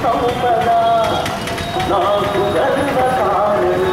సంపద నాకు గర్వకారణం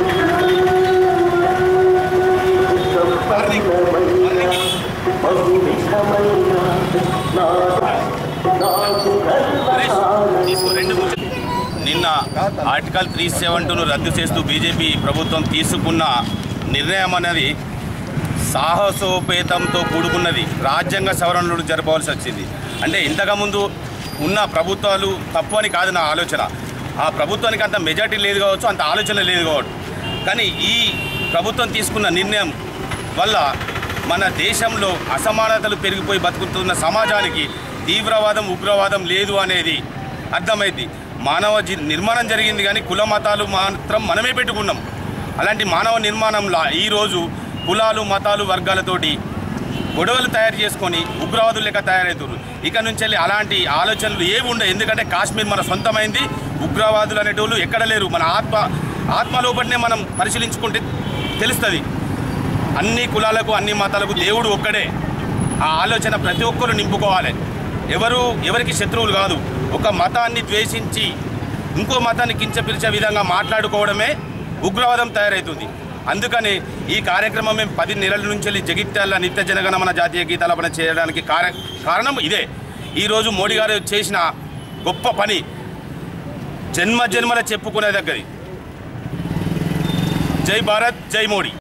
సంపన్నమైన బహువిధమైన నా నాకు గర్వకారణం నిన్న ఆర్టికల్ త్రీ సెవెన్ టూను రద్దు చేస్తూ బీజేపీ ప్రభుత్వం తీసుకున్న నిర్ణయం అనేది సాహసోపేతంతో కూడుకున్నది రాజ్యాంగ సవరణలు జరపవలసి వచ్చింది అంటే ఇంతకుముందు ఉన్న ప్రభుత్వాలు తప్పు అని కాదు నా ఆలోచన ఆ ప్రభుత్వానికి అంత మెజార్టీ లేదు కావచ్చు అంత ఆలోచన లేదు కావచ్చు కానీ ఈ ప్రభుత్వం తీసుకున్న నిర్ణయం వల్ల మన దేశంలో అసమానతలు పెరిగిపోయి బతుకుతున్న సమాజానికి తీవ్రవాదం ఉగ్రవాదం లేదు అనేది అర్థమైంది మానవ జీ నిర్మాణం జరిగింది కానీ కుల మతాలు మాత్రం మనమే పెట్టుకున్నాం అలాంటి మానవ నిర్మాణంలో ఈరోజు కులాలు మతాలు వర్గాలతోటి గొడవలు తయారు చేసుకొని ఉగ్రవాదులు లెక్క తయారవుతారు ఇక నుంచి వెళ్ళి అలాంటి ఆలోచనలు ఏవి ఉండవు ఎందుకంటే కాశ్మీర్ మన సొంతమైంది ఉగ్రవాదులు అనేటోళ్ళు ఎక్కడ లేరు మన ఆత్మ ఆత్మ లోపలనే మనం పరిశీలించుకుంటే తెలుస్తుంది అన్ని కులాలకు అన్ని మతాలకు దేవుడు ఒక్కడే ఆ ఆలోచన ప్రతి ఒక్కరు నింపుకోవాలి ఎవరు ఎవరికి శత్రువులు కాదు ఒక మతాన్ని ద్వేషించి ఇంకో మతాన్ని కించపిరిచే విధంగా మాట్లాడుకోవడమే ఉగ్రవాదం తయారవుతుంది అందుకని ఈ కార్యక్రమం మేము పది నెలల నుంచి వెళ్ళి జగిత్యాల నిత్య జనగణమన జాతీయ గీతాలపన చేయడానికి కార కారణం ఇదే ఈరోజు మోడీ గారు చేసిన గొప్ప పని జన్మ జన్మల చెప్పుకునే దగ్గరి జై భారత్ జై మోడీ